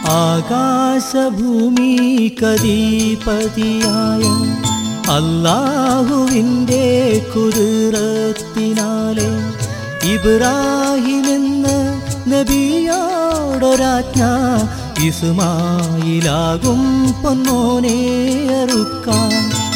ആകാശഭൂമി കരീപതിയായ അല്ലാഹുവിൻ്റെ കുതിരത്തിനാലെ ഇബ്രാഹിമെന്ന നബിയോടൊരാജ്ഞ ഇസുമായിലാകും പൊന്നോനെ അറുക്കാൻ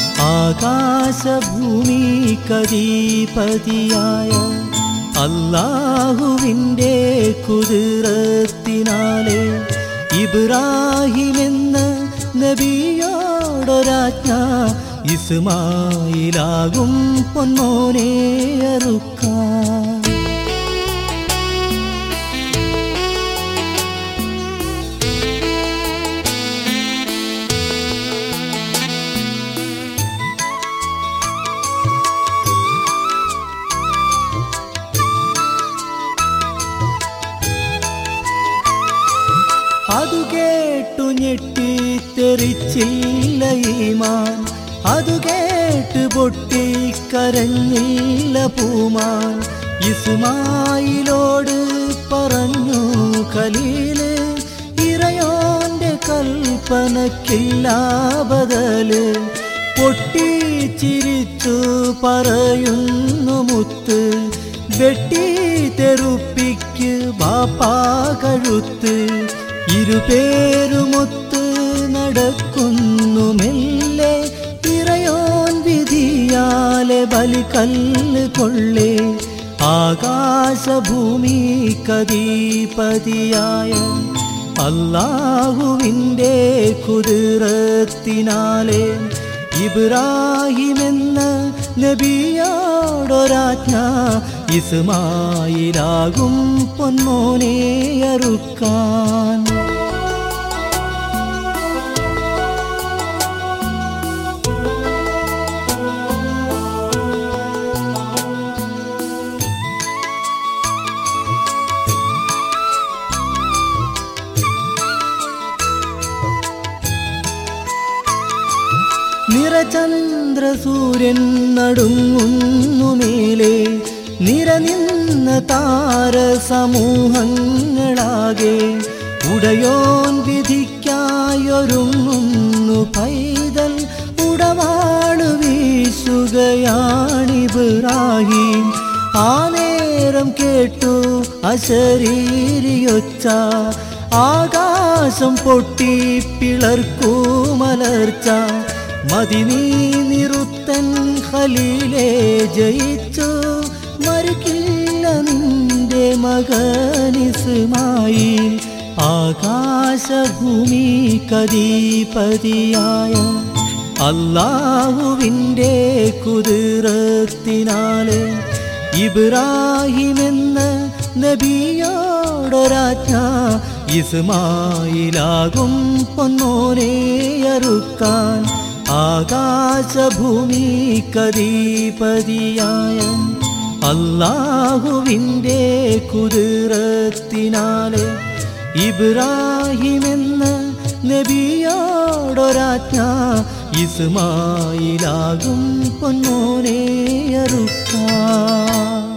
ആകാശഭൂമി കരീപതിയായ അല്ലാഹുവിൻ്റെ കുതിരത്തിനാലെ ഇബ്രാഹിമെന്ന നബിയോടൊരാജ്ഞ ഇസ്മായിലാകും പൊന്നോനെ അറുക്കാൻ അതു കേട്ടു ഞെട്ടിത്തെറിച്ചില്ല ഈമാൻ അതു കേട്ട് പൊട്ടിക്കരഞ്ഞില്ല പൂമാൻ ഇസ്മായിലോട് പറഞ്ഞു ഖലീല് ഇറയോന്റെ കൽപ്പനക്കില്ല ബദല് പൊട്ടിച്ചിരിച്ചു പറയുന്നു മുത്ത് വെട്ടി തെറുപ്പിക്ക് ബാപ്പാ കഴുത്ത് ഇരുപേരുമൊത്ത് നടക്കുന്നു മെല്ലെ ഇറയോൻ വിധിയാലെ ബലിക്കല്ല് കൊള്ളേ ആകാശഭൂമി കദീപതിയായ അല്ലാഹുവിൻ്റെ കുതിരത്തിനാലെ ഇബ്രാഹിമെന്ന നബിയോടൊരാജ്ഞ ഇസ്മായിലാകും പൊന്നോനെ അറുക്കാൻ നിറചന്ദ്രസൂര്യൻ നടുങ്ങുന്നു മേലെ നിരനിന്ന താരസമൂഹങ്ങളാകെ ഉടയോൻ വിധിക്കായൊരുങ്ങുന്നു പൈതൽ ഉടവാള് വീശുകയാണിബ്രാഹിം ആ നേരം കേട്ടു അശരീരിയൊച്ച ആകാശം പൊട്ടി പിളർക്കൂ മലർച്ച മതിനീ നിറുത്തൻ ഖലീലെ ജയിച്ചു മറുക്കില്ല നിന്റെ മകനിസുമായി ആകാശഭൂമി കദീപതിയായ അല്ലാഹുവിൻ്റെ കുതിരത്തിനാല് ഇബ്രാഹിമെന്ന നബിയോടൊരാജ്ഞ ഇസ്മായിലാകും പൊന്നോനെ അറുക്കാൻ ആകാശഭൂമി കദീപതിയായ അല്ലാഹുവിൻ്റെ കുതിരത്തിനാലെ ഇബ്രാഹിമെന്ന നബിയോടൊരാജ്ഞ ഇസ്മായിലാകും പൊന്നോനെ അറുക്കാൻ